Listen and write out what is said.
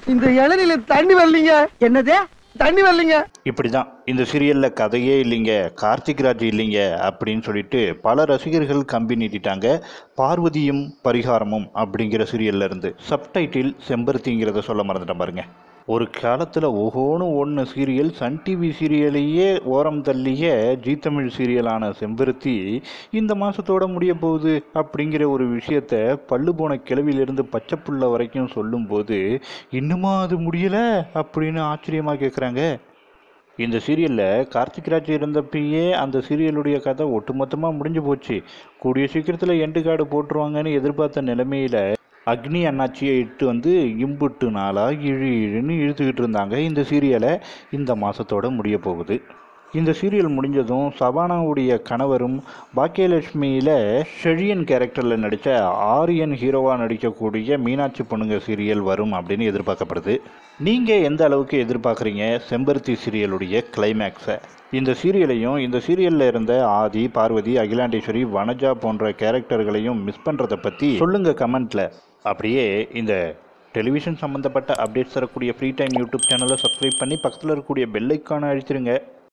இந்த இளநில தண்ணி வரலீங்க என்னது தண்ணி வரலீங்க இப்படி தான் இந்த சீரியலில் கதையே இல்லைங்க கார்த்திக் ராஜ் இல்லைங்க அப்படின்னு சொல்லிட்டு பல ரசிகர்கள் கம்பி நீட்டிட்டாங்க பார்வதியும் பரிகாரமும் அப்படிங்கிற சீரியல்ல இருந்து சப்டைட்டில் செம்பருத்திங்கிறத சொல்ல மறந்துட்டேன் பாருங்க ஒரு காலத்தில் ஒவ்வொன்று ஒன்று சீரியல் சன் டிவி சீரியலையே ஓரம் தள்ளிய ஜீ தமிழ் சீரியலான செம்பருத்தி இந்த மாதத்தோட முடிய போகுது அப்படிங்கிற ஒரு விஷயத்த பல்லு போன கிளவியிலிருந்து பச்சை புள்ள வரைக்கும் சொல்லும்போது இன்னுமா அது முடியலை அப்படின்னு ஆச்சரியமாக கேட்குறாங்க இந்த சீரியலில் கார்த்திக் ராஜ் இருந்தப்பயே அந்த சீரியலுடைய கதை ஒட்டுமொத்தமாக முடிஞ்சு போச்சு கூடிய சீக்கிரத்தில் எண்டு கார்டு போட்டுருவாங்கன்னு எதிர்பார்த்த நிலைமையில் அக்னி அண்ணாச்சியை இட்டு வந்து இம்புட்டு நாளாக இழு இழுன்னு இழுத்துக்கிட்டு இருந்தாங்க இந்த சீரியலை இந்த மாதத்தோட முடிய போகுது இந்த சீரியல் முடிஞ்சதும் சபானாவுடைய கணவரும் பாக்கியலட்சுமியில் ஷெழியன் கேரக்டரில் நடித்த ஆரியன் ஹீரோவாக நடிக்கக்கூடிய மீனாட்சி பொண்ணுங்க சீரியல் வரும் அப்படின்னு எதிர்பார்க்கப்படுது நீங்கள் எந்த அளவுக்கு எதிர்பார்க்குறீங்க செம்பருத்தி சீரியலுடைய கிளைமேக்ஸை இந்த சீரியலையும் இந்த சீரியலில் இருந்த ஆதி பார்வதி அகிலாண்டேஸ்வரி வனஜா போன்ற கேரக்டர்களையும் மிஸ் பண்ணுறதை பற்றி சொல்லுங்கள் கமெண்ட்டில் அப்படியே இந்த டெலிவிஷன் சம்மந்தப்பட்ட அப்டேட்ஸ் தரக்கூடிய ஃப்ரீ டைம் யூடியூப் சேனலை சப்ஸ்கிரைப் பண்ணி பக்கத்தில் இருக்கக்கூடிய பெல் ஐக்கானை அழிச்சிருங்க